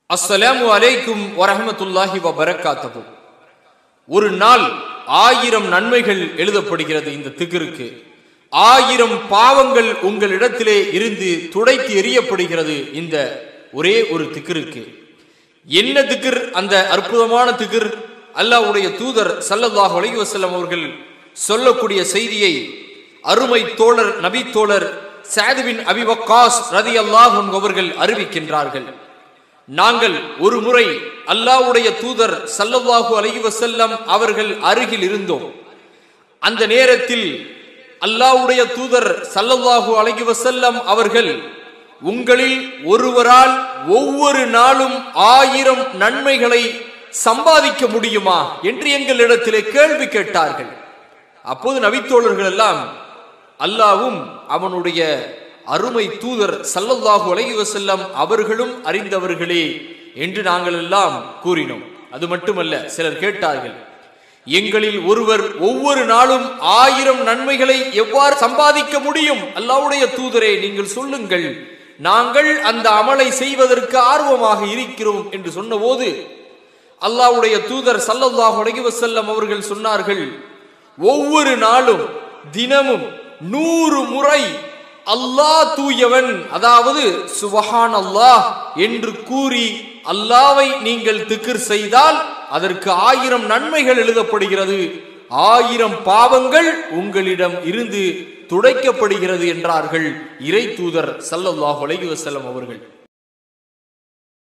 அஸ்ஸலாமு அலைக்கும் வரஹமத்துல்லாஹி வபரகாத்தஹு ஒரு நாள் ஆயிரம் நன்மைகள் எழுதப்படுகிறது இந்த திகிருக்கு ஆயிரம் பாவங்கள் உங்களிடத்திலே இருந்து துடைத்து எறியப்படுகிறது இந்த ஒரே ஒரு திக்கிருக்கு என்ன திக்ர் அந்த அற்புதமான திக்ர் அல்லாஹ்வுடைய தூதர் ஸல்லல்லாஹு அலைஹி வஸல்லம் அவர்கள் சொல்லக்கூடிய செய்தியை அருமை தோழர் நபி தோழர் சாதுவின் அபி வக்காஸ் ரதியல்லாஹு அன்ஹு அவர்கள் அறிவிக்கின்றார்கள் நாங்கள் ஒரு முறை அல்லாஹ்வுடைய தூதர் ஸல்லல்லாஹு அலைஹி வஸல்லம் அவர்கள் அருகில் இருந்தோம் அந்த நேரத்தில் அல்லாஹ்வுடைய தூதர் ஸல்லல்லாஹு அலைஹி வஸல்லம் அவர்கள் உங்களில் ஒருவரால் ஒவ்வொரு நாளும் ஆயிரம் நன்மைகளை சம்பாதிக்க முடியுமா என்று எங்களிடத்திலே கேள்வி கேட்டார்கள் அப்போது நபித்தோழர்கள் எல்லாம் அல்லாவும் அவனுடைய அருமை தூதர் சல்லல்லாஹு அலைஹி வஸல்லம் அவர்களும் அறிந்தவர்களே என்று நாங்கள் எல்லாம் கூறினோம் அது மட்டுமல்ல சிலர் கேட்டார்கள் எங்களில் ஒருவர் ஒவ்வொரு நாளும் ஆயிரம் நன்மைகளை எவ்வாறு சம்பாதிக்க முடியும் அல்லாஹ்வுடைய தூதரே நீங்கள் சொல்லுங்கள் நாங்கள் அந்த அமலை செய்வதற்கு ஆர்வமாக இருக்கிறோம் என்று சொன்னபோது அல்லாஹ்வுடைய தூதர் சல்லல்லாஹு அலைஹி வஸல்லம் அவர்கள் சொன்னார்கள் ஒவ்வொரு நாளும் தினமும் நூறு முறை அல்லாஹ் தூயவன் அதாவது சுபஹான் அல்லாஹ் என்று கூறி அல்லாவை நீங்கள் திக்ர் செய்தால் அதற்கு ஆயிரம் நன்மைகள் எழுதப்படுகிறது ஆயிரம் பாவங்கள் உங்களிடம் இருந்து துடைக்கப்படுகிறது என்றார்கள் இறை தூதர் சல்லல்லாஹு அலைஹி வஸல்லம் அவர்கள்